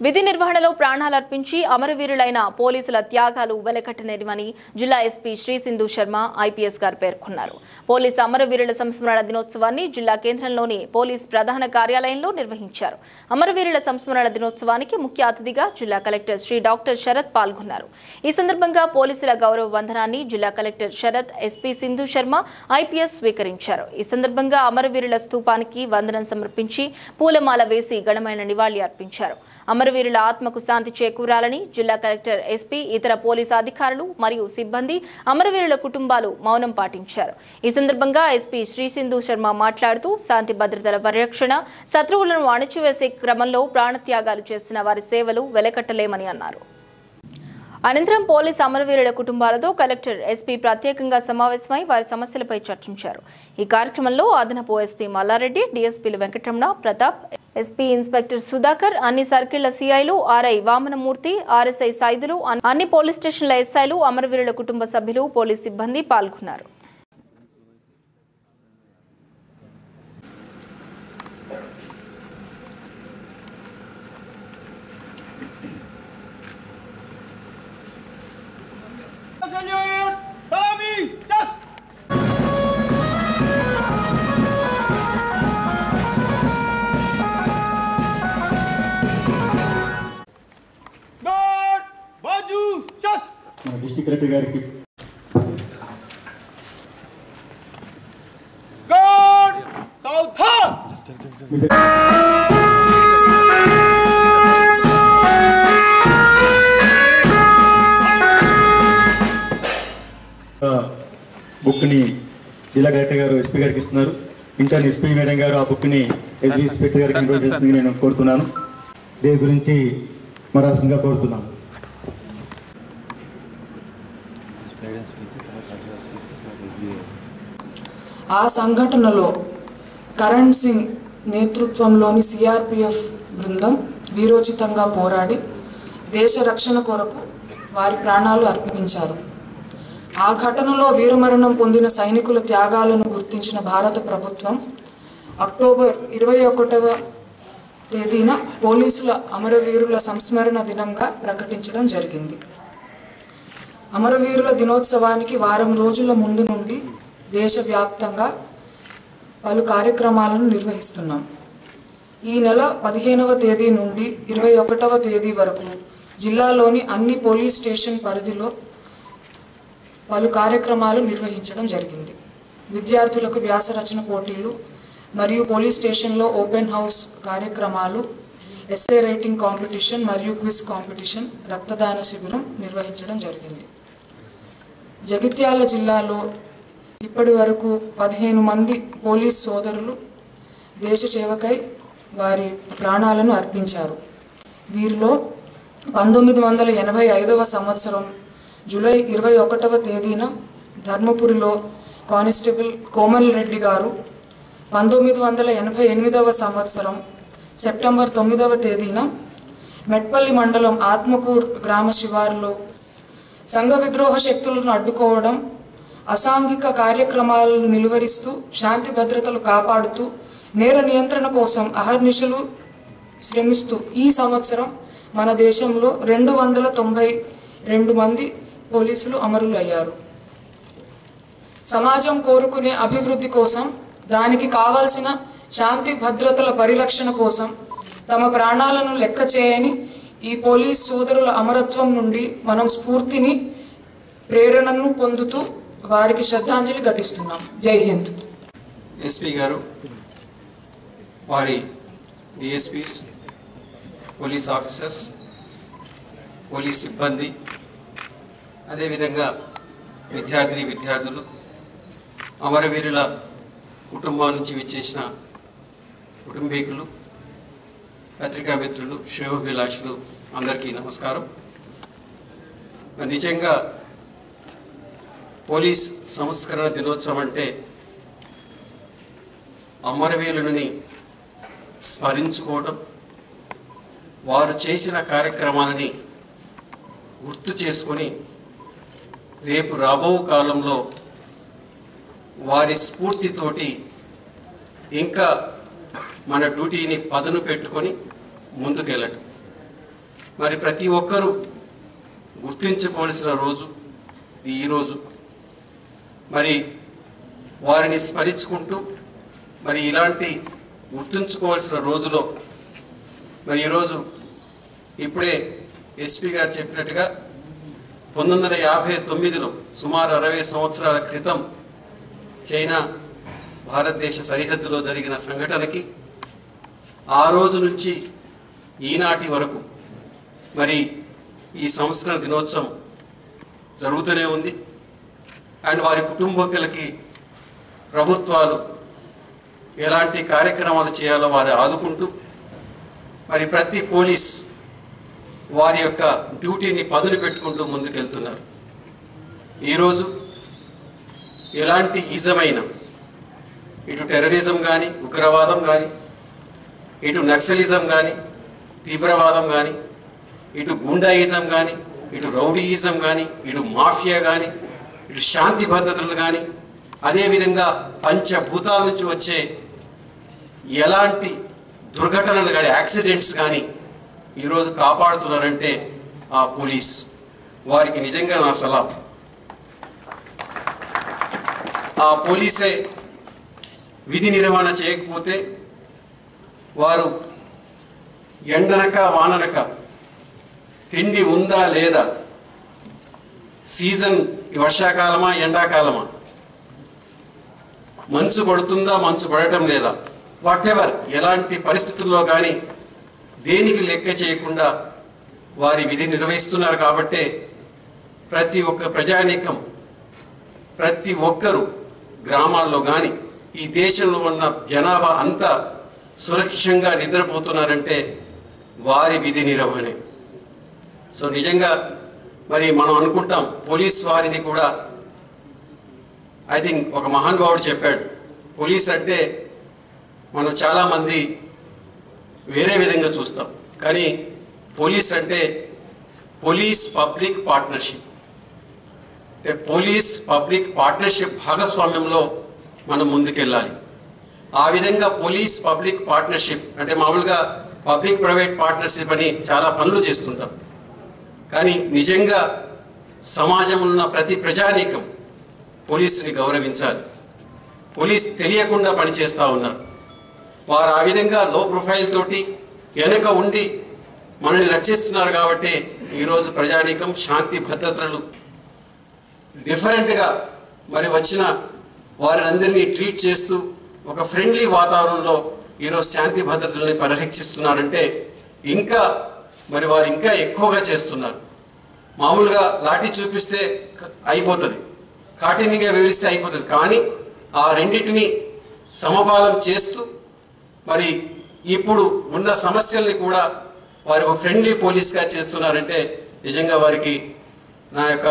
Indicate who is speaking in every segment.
Speaker 1: విధి నిర్వహణలో ప్రాణాలర్పించి అమరవీరులైన పోలీసుల త్యాగాలు వెలకట్టనేనివని జిల్లా ఎస్పీ శ్రీ సింధు శర్మ ఐపీఎస్ గారు పేర్కొన్నారు పోలీసు అమరవీరుల సంస్మరణ దినోత్సవాన్ని జిల్లా కేంద్రంలోని పోలీస్ ప్రధాన కార్యాలయంలో నిర్వహించారు అమరవీరుల సంస్మరణ దినోత్సవానికి ముఖ్య అతిథిగా జిల్లా కలెక్టర్ శ్రీ డాక్టర్ శరత్ పాల్గొన్నారు ఈ సందర్భంగా పోలీసుల గౌరవ వందనాన్ని జిల్లా collector Sharath SP Sindhu Sharma IPS స్వీకరించారు ఈ సందర్భంగా అమరవీరుల స్తూపానికి వందనం సమర్పించి పూలమాల వేసి ఘనమైన నివాళి అర్పించారు అమరవీరుల ఆత్మకు శాంతి చేకూరాలని జిల్లా కలెక్టర్ ఎస్పీ ఇతర పోలీసు అధికారులు మరియు సిబ్బంది అమరవీరుల కుటుంబాలు మౌనం పాటించారు ఈ సందర్భంగా ఎస్పీ శ్రీ సింధు శర్మ మాట్లాడుతూ శాంతి భద్రతల పరిరక్షణ శత్రువులను అణచివేసే క్రమంలో ప్రాణత్యాగాలు చేసిన వారి సేవలు వెలకట్టలేమని అన్నారు అనంతరం పోలీస్ అమరవీరుల కుటుంబాలతో కలెక్టర్ ఎస్పీ ప్రత్యేకంగా సమావేశమై వారి సమస్యలపై చర్చించారు ఈ కార్యక్రమంలో అదనపు ఎస్పీ మల్లారెడ్డి డీఎస్పీలు వెంకటరమణ ప్రతాప్ ఎస్పీ ఇన్స్పెక్టర్ సుధాకర్ అన్ని సర్కిళ్ల సిఐలు ఆర్ఐ వామనమూర్తి ఆర్ఎస్ఐ సైదులు అన్ని పోలీస్ స్టేషన్ల ఎస్ఐలు అమరవీరుల కుటుంబ సభ్యులు పోలీస్ సిబ్బంది పాల్గొన్నారు
Speaker 2: Señor, Salami, ¡Jas! Guard, baju, jas!
Speaker 3: మన డిస్టిక్ కలెక్టర్ గారికి
Speaker 2: Guard, Sauthan!
Speaker 3: బుక్ని జిల్లా కలెక్టర్ గారు ఎస్పీ గారికి ఇస్తున్నారు ఇంటర్న్ ఎస్పీ మేడం గారు ఆ బుక్ని ఎస్పీ ఇన్స్పెక్టర్ గారికి ఇంట్రోడ్ చేస్తుంది నేను కోరుతున్నాను దీని గురించి మరాల్సిందిగా కోరుతున్నాను
Speaker 4: ఆ సంఘటనలో కరణ్ సింగ్ నేతృత్వంలోని సిఆర్పిఎఫ్ బృందం వీరోచితంగా పోరాడి దేశ రక్షణ కొరకు వారి ప్రాణాలు అర్పించారు ఆ ఘటనలో వీరమరణం పొందిన సైనికుల త్యాగాలను గుర్తించిన భారత ప్రభుత్వం అక్టోబర్ ఇరవై ఒకటవ తేదీన పోలీసుల అమరవీరుల సంస్మరణ దినంగా ప్రకటించడం జరిగింది అమరవీరుల దినోత్సవానికి వారం రోజుల ముందు నుండి దేశవ్యాప్తంగా పలు కార్యక్రమాలను నిర్వహిస్తున్నాం ఈ నెల పదిహేనవ తేదీ నుండి ఇరవై ఒకటవ తేదీ వరకు జిల్లాలోని అన్ని పోలీస్ స్టేషన్ పరిధిలో పలు కార్యక్రమాలు నిర్వహించడం జరిగింది విద్యార్థులకు వ్యాస రచన పోటీలు మరియు పోలీస్ స్టేషన్లో ఓపెన్ హౌస్ కార్యక్రమాలు ఎస్ఏ రైటింగ్ కాంపిటీషన్ మరియు క్విజ్ కాంపిటీషన్ రక్తదాన శిబిరం నిర్వహించడం జరిగింది జగిత్యాల జిల్లాలో ఇప్పటి వరకు పదిహేను మంది పోలీస్ సోదరులు దేశ సేవకై వారి ప్రాణాలను అర్పించారు వీరిలో పంతొమ్మిది వందల ఎనభై ఐదవ సంవత్సరం జూలై ఇరవై ఒకటవ తేదీన ధర్మపురిలో కానిస్టేబుల్ కోమల్ రెడ్డి గారు పంతొమ్మిది వందల ఎనభై ఎనిమిదవ సంవత్సరం సెప్టెంబర్ తొమ్మిదవ తేదీన మెట్పల్లి మండలం ఆత్మకూర్ గ్రామ శివారులో సంఘ విద్రోహ శక్తులను అడ్డుకోవడం అసాంఘిక కార్యక్రమాలను నిలువరిస్తూ శాంతి భద్రతలు కాపాడుతూ నేర నియంత్రణ కోసం అహర్నిశలు శ్రమిస్తూ ఈ సంవత్సరం మన దేశంలో రెండు వందల తొంభై రెండు మంది పోలీసులు అమరులు అయ్యారు సమాజం కోరుకునే అభివృద్ధి కోసం దానికి కావాల్సిన శాంతి భద్రతల పరిరక్షణ కోసం తమ ప్రాణాలను లెక్క చేయని ఈ పోలీస్ సోదరుల అమరత్వం నుండి మనం స్ఫూర్తిని ప్రేరణను పొందుతూ వారికి శ్రద్ధాంజలి ఘటిస్తున్నాం జై హింద్
Speaker 5: ఎస్పీ గారు వారి డిఎస్పీస్ పోలీస్ ఆఫీసర్స్ పోలీస్ సిబ్బంది అదేవిధంగా విద్యార్థిని విద్యార్థులు అమరవీరుల కుటుంబం నుంచి విచ్చేసిన కుటుంబీకులు పత్రికా మిత్రులు శ్రేయోభిలాషులు అందరికీ నమస్కారం మరి నిజంగా పోలీస్ సంస్కరణ దినోత్సవం అంటే అమరవీరులని స్మరించుకోవడం వారు చేసిన కార్యక్రమాలని గుర్తు చేసుకొని రేపు రాబో కాలంలో వారి స్ఫూర్తితోటి ఇంకా మన డ్యూటీని పదును పెట్టుకొని ముందుకెళ్ళటం మరి ప్రతి ఒక్కరూ గుర్తించుకోవాల్సిన రోజు ఈరోజు మరి వారిని స్మరించుకుంటూ మరి ఇలాంటి గుర్తుంచుకోవాల్సిన రోజులో మరి ఈరోజు ఇప్పుడే ఎస్పీ గారు చెప్పినట్టుగా పంతొమ్మిది వందల యాభై తొమ్మిదిలో సుమారు అరవై సంవత్సరాల క్రితం చైనా భారతదేశ సరిహద్దులో జరిగిన సంఘటనకి ఆ రోజు నుంచి ఈనాటి వరకు మరి ఈ సంస్కరణ దినోత్సవం జరుగుతూనే ఉంది అండ్ వారి కుటుంబీకులకి ప్రభుత్వాలు ఎలాంటి కార్యక్రమాలు చేయాలో వారు ఆదుకుంటూ మరి ప్రతి పోలీస్ వారి యొక్క డ్యూటీని పదును పెట్టుకుంటూ ముందుకెళ్తున్నారు ఈరోజు ఎలాంటి ఈజమైన ఇటు టెర్రరిజం కానీ ఉగ్రవాదం కానీ ఇటు నక్సలిజం కానీ తీవ్రవాదం కానీ ఇటు గుండాయిజం కానీ ఇటు రౌడీయిజం కానీ ఇటు మాఫియా కానీ ఇటు శాంతి భద్రతలు కానీ అదేవిధంగా పంచభూతాల నుంచి వచ్చే ఎలాంటి దుర్ఘటనలు కానీ యాక్సిడెంట్స్ కానీ ఈరోజు కాపాడుతున్నారంటే ఆ పోలీస్ వారికి నిజంగా నా సలాం ఆ పోలీసే విధి నిర్వహణ చేయకపోతే వారు ఎండనక వాననక తిండి ఉందా లేదా సీజన్ వర్షాకాలమా ఎండాకాలమా మంచు పడుతుందా మంచు పడటం లేదా వాట్ ఎవర్ ఎలాంటి పరిస్థితుల్లో కానీ దేనికి లెక్క చేయకుండా వారి విధి నిర్వహిస్తున్నారు కాబట్టే ప్రతి ఒక్క ప్రజానీకం ప్రతి ఒక్కరూ గ్రామాల్లో కానీ ఈ దేశంలో ఉన్న జనాభా అంతా సురక్షితంగా నిద్రపోతున్నారంటే వారి విధి నిర్వహణే సో నిజంగా మరి మనం అనుకుంటాం పోలీస్ వారిని కూడా ఐ థింక్ ఒక మహానుభావుడు చెప్పాడు పోలీస్ అంటే మనం చాలామంది వేరే విధంగా చూస్తాం కానీ పోలీస్ అంటే పోలీస్ పబ్లిక్ పార్ట్నర్షిప్ అంటే పోలీస్ పబ్లిక్ పార్ట్నర్షిప్ భాగస్వామ్యంలో మనం ముందుకెళ్ళాలి ఆ విధంగా పోలీస్ పబ్లిక్ పార్ట్నర్షిప్ అంటే మామూలుగా పబ్లిక్ ప్రైవేట్ పార్ట్నర్షిప్ అని చాలా పనులు చేస్తుంటాం కానీ నిజంగా సమాజంలో ఉన్న ప్రతి ప్రజానీకం పోలీసుని గౌరవించాలి పోలీస్ తెలియకుండా పనిచేస్తూ ఉన్నారు వారు ఆ విధంగా లో ప్రొఫైల్ తోటి వెనక ఉండి మనల్ని రక్షిస్తున్నారు కాబట్టి ఈరోజు ప్రజానీకం శాంతి భద్రతలు డిఫరెంట్గా మరి వచ్చిన వారిని ట్రీట్ చేస్తూ ఒక ఫ్రెండ్లీ వాతావరణంలో ఈరోజు శాంతి భద్రతల్ని పరిరక్షిస్తున్నారంటే ఇంకా మరి వారు ఇంకా ఎక్కువగా చేస్తున్నారు మామూలుగా లాఠీ చూపిస్తే క- అయిపోతుంది కాఠిన్యంగా వివరిస్తే అయిపోతుంది కానీ ఆ రెండింటిని సమపాలం చేస్తూ మరి ఇప్పుడు ఉన్న సమస్యల్ని కూడా వారి ఒక ఫ్రెండ్లీ పోలీస్గా చేస్తున్నారంటే నిజంగా వారికి నా యొక్క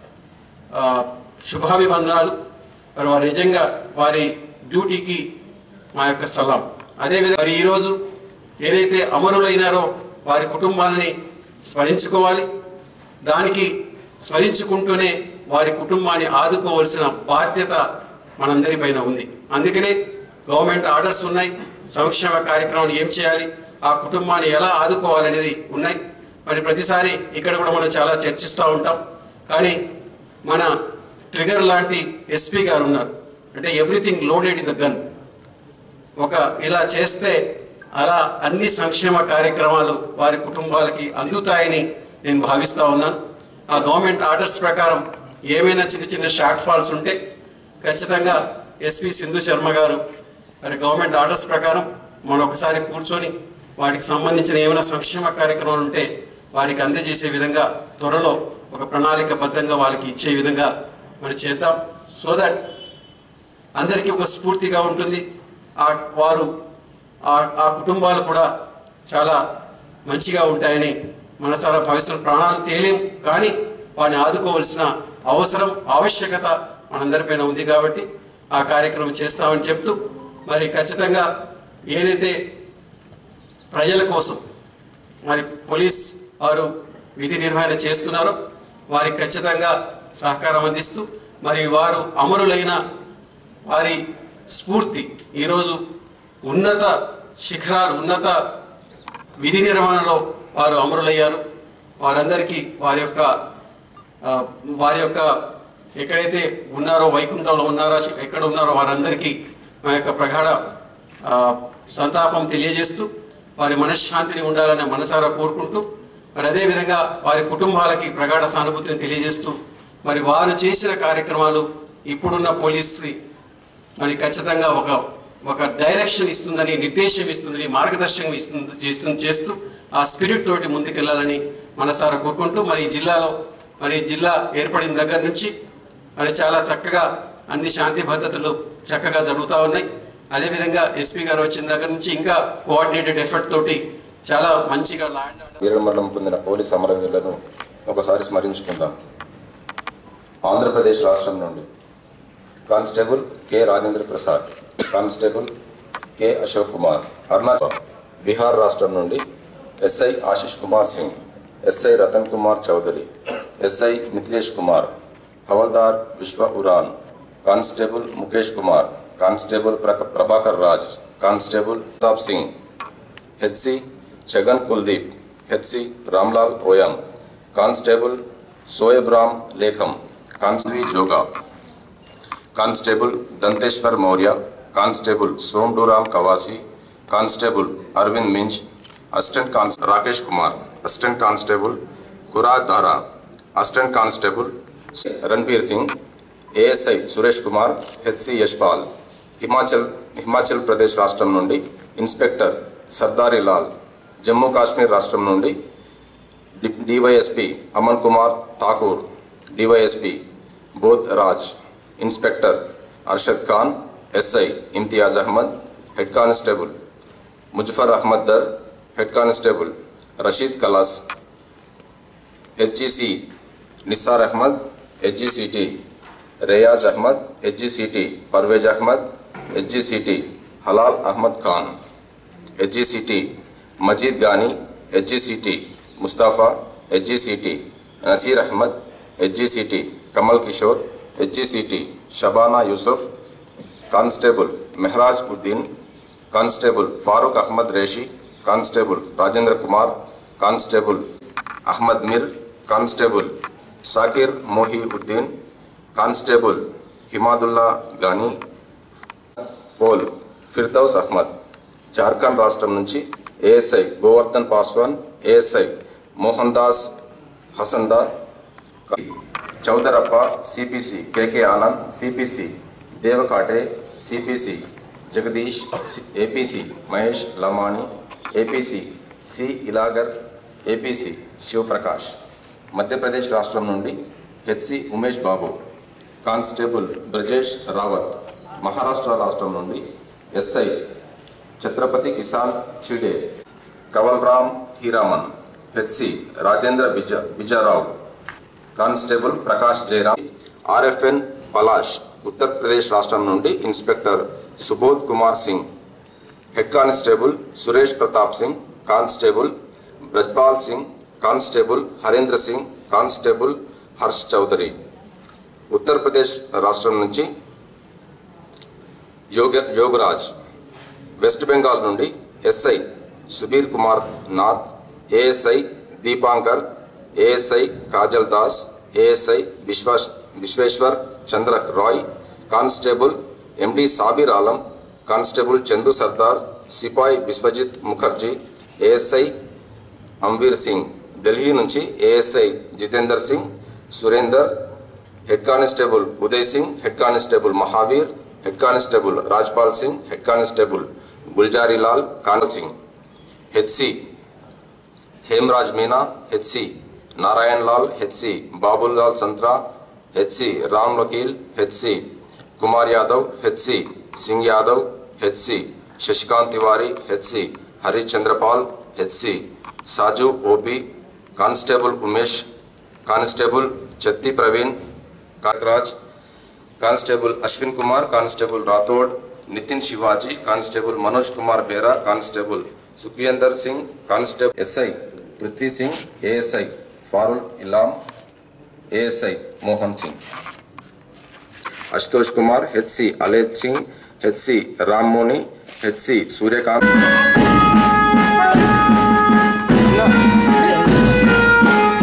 Speaker 5: ఆ, శుభాభివందనాలు మరి వారు నిజంగా వారి డ్యూటీకి మా యొక్క సలాం అదేవిధంగా మరి ఈరోజు ఏదైతే అమరులైనారో వారి కుటుంబాలని స్మరించుకోవాలి దానికి స్మరించుకుంటూనే వారి కుటుంబాన్ని ఆదుకోవాల్సిన బాధ్యత మనందరిపైన ఉంది అందుకనే గవర్నమెంట్ ఆర్డర్స్ ఉన్నాయి సంక్షేమ కార్యక్రమాలు ఏం చేయాలి ఆ కుటుంబాన్ని ఎలా ఆదుకోవాలనేది ఉన్నాయి మరి ప్రతిసారి ఇక్కడ కూడా మనం చాలా చర్చిస్తూ ఉంటాం కానీ మన ట్రిగర్ లాంటి ఎస్పీ గారు ఉన్నారు అంటే everything loaded in the gun ఒక ఇలా చేస్తే అలా అన్ని సంక్షేమ కార్యక్రమాలు వారి కుటుంబాలకి అందుతాయని నేను భావిస్తా ఉన్నాను ఆ గవర్నమెంట్ ఆర్డర్స్ ప్రకారం ఏమైనా చిన్న చిన్న షార్ట్ ఫాల్స్ ఉంటే ఖచ్చితంగా ఎస్పీ సింధు శర్మ గారు మరి గవర్నమెంట్ ఆర్డర్స్ ప్రకారం మనం ఒకసారి కూర్చొని వాటికి సంబంధించిన ఏమైనా సంక్షేమ కార్యక్రమాలు ఉంటే వారికి అందజేసే విధంగా త్వరలో ఒక ప్రణాళికబద్ధంగా వాళ్ళకి ఇచ్చే విధంగా మనం చేద్దాం సో దట్ అందరికీ ఒక స్ఫూర్తిగా ఉంటుంది ఆ వారు ఆ ఆ కుటుంబాలు కూడా చాలా మంచిగా ఉంటాయని మనసారా భవిష్యత్ ప్రాణాలు తేలేం కానీ వారిని ఆదుకోవాల్సిన అవసరం ఆవశ్యకత మనందరిపైన ఉంది కాబట్టి ఆ కార్యక్రమం చేస్తామని చెప్తూ మరి ఖచ్చితంగా ఏదైతే ప్రజల కోసం మరి పోలీస్ వారు విధి నిర్వహణ చేస్తున్నారో వారికి ఖచ్చితంగా సహకారం అందిస్తూ మరి వారు అమరులైన వారి స్ఫూర్తి ఈరోజు ఉన్నత శిఖరాలు ఉన్నత విధి నిర్వహణలో వారు అమరులయ్యారు వారందరికీ వారి యొక్క ఆ, వారి యొక్క ఎక్కడైతే ఉన్నారో వైకుంఠంలో ఉన్నారో ఎక్కడ ఉన్నారో వారందరికీ మా యొక్క ప్రగాఢ ఆ, సంతాపం తెలియజేస్తూ వారి మనశ్శాంతిని ఉండాలని మనసారా కోరుకుంటూ మరి అదేవిధంగా వారి కుటుంబాలకి ప్రగాఢ సానుభూతిని తెలియజేస్తూ మరి వారు చేసిన కార్యక్రమాలు ఇప్పుడున్న పోలీసు మరి ఖచ్చితంగా ఒక ఒక డైరెక్షన్ ఇస్తుందని నిర్దేశం ఇస్తుందని మార్గదర్శనం ఇస్తుంది చేస్తుంది చేస్తూ ఆ స్పిరిట్ తోటి ముందుకెళ్ళాలని మనసారా కోరుకుంటూ మరి ఈ జిల్లాలో మరి ఈ జిల్లా ఏర్పడిన దగ్గర నుంచి మరి చాలా చక్కగా అన్ని శాంతి భద్రతలు చక్కగా జరుగుతూ ఉన్నాయి అదేవిధంగా ఎస్పీ గారు వచ్చిన దగ్గర నుంచి ఇంకా కోఆర్డినేటెడ్ ఎఫర్ట్ తోటి చాలా మంచిగా ల్యాండ్
Speaker 6: వీరమరణం పొందిన పోలీస్ అమరవీరులను ఒకసారి స్మరించుకుందాం ఆంధ్రప్రదేశ్ రాష్ట్రం నుండి constable K Rajendra Prasad constable K Ashok Kumar Arunachal Bihar రాష్ట్రం నుండి SI Ashish Kumar Singh SI Ratan Kumar Chaudhary SI Mithilesh Kumar Havaldar Vishwa Uraon constable Mukesh Kumar constable ప్రక Prabhakar Raj constable Pratap Singh HC Chhagan Kuldeep HC Ramlal Oyam constable Soyab Ram Lekham constable Joga constable Danteshwar Maurya constable Somduram Kawasi constable Arvind Minj assistant కాన్స్ Rakesh Kumar assistant constable Kuraj Dara assistant constable Ranbir Singh ASI Suresh Kumar HC Yashpal Himachal Himachal Pradesh రాష్ట్రం నుండి ఇన్స్పెక్టర్ సర్దారి లాల్ జమ్మూ కాశ్మీర్ రాష్ట్రం నుండి డి- DYSP Aman Kumar Thakur DYSP Bodh Raj inspector Arshad Khan SI Imtiaz Ahmed head constable Muzaffar Ahmed Dar head constable Rashid Kalas HGC Nissar Ahmed HGCT Reyaz Ahmed HGCT Parvez Ahmed HGCT Halal Ahmed Khan HGCT Majeed Ghani HGCT Mustafa HGCT Naseer Ahmed HGCT Kamal Kishore HGCT Shabana Yusuf constable Mehraj Uddin constable Farooq Ahmad Reshi constable Rajendra Kumar constable Ahmad Mir constable Sakir Mohi Uddin constable Himadullah Ghani ఫోల్ ఫిర్దౌస్ అహ్మద్ జార్ఖండ్ రాష్ట్రం నుంచి ASI Govardhan Paswan ASI Mohan Das హసందా Chaudarappa CPC KK Anand CPC Devkate CPC Jagadish APC Mahesh Lamani APC C Ilagar APC Shivaprakash Madhya Pradesh రాష్ట్రం నుండి HC Umesh Babu constable Brajesh Rawat Maharashtra రాష్ట్రం నుండి SI Chhatrapati Kisan Chide Kawalram Hiraman HC Rajendra బిజ బిజారావు constable Prakash Jayaram RFN Palash Uttar Pradesh రాష్ట్రం నుండి inspector Subodh Kumar Singh head constable Suresh Pratap Singh constable Brajpal Singh constable Harendra Singh constable Harsh Chaudhary Uttar Pradesh రాష్ట్రం నుంచి యోగ యోగరాజ్ వెస్ట్ బెంగాల్ నుండి SI Subir Kumar Nath ASI Dipankar ASI Kajal Das ASI Biswas Bishweshwar Chandra Roy constable MD Sabir Alam constable Chandu Sardar సిపాయ్ విశ్వజిత్ ముఖర్జీ ఏఎస్ఐ అంవీర్ సింగ్ ఢిల్లీ నుంచి ASI Jitender Singh Surender head constable Uday Singh head constable Mahavir head constable Rajpal Singh head constable Gulzari Lal Kanwal Singh HC Hemraj Meena HC Narayan Lal HC Babul Lal Santra HC Ram Vakil HC Kumar Yadav HC Singh Yadav HC Shashikant Tiwari HC Harichandrapal HC Saju OP constable Umesh constable Chatti Praveen Kakaraj constable Ashwin Kumar constable Rathod Nitin Shivaji constable Manoj Kumar Bera constable Sukhwinder Singh constable SI Prithvi Singh ASI Farul Ilam ASI Mohan Singh Ashutosh Kumar HC అలేద్ Singh HC Rammoni HC Suryakant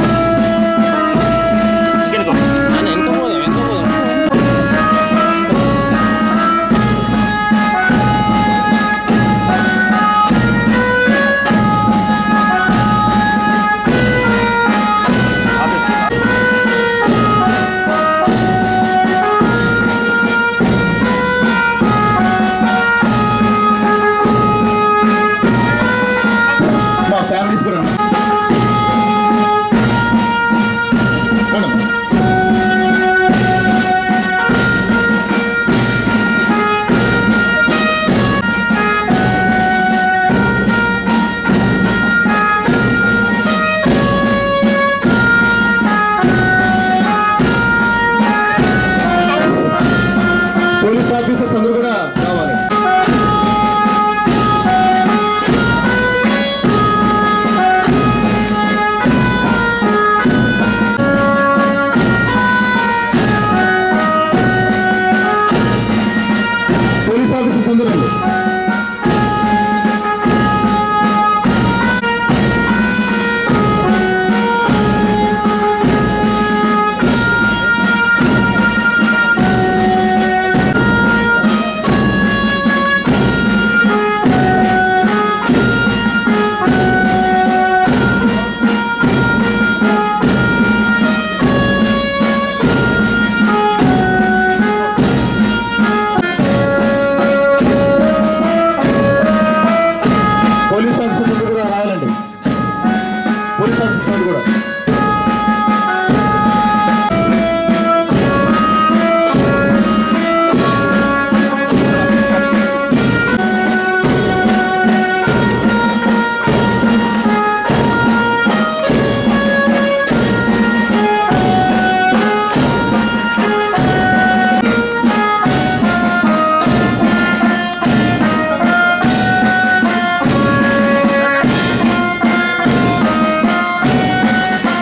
Speaker 3: కూడా
Speaker 7: ¡Vamos!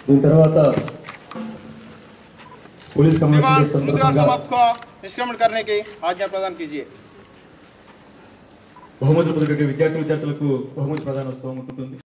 Speaker 3: దీని తర్వాత police commission day
Speaker 2: श्रीमान मुद्रा
Speaker 3: సందర్భంగా
Speaker 2: समाप्त को निष्क्रमण करने की आज्ञा प्रदान कीजिए
Speaker 3: బహుమతులు పొందినటువంటి విద్యార్థి విద్యార్థులకు బహుమతి ప్రధానోత్సవం ఉంటుంది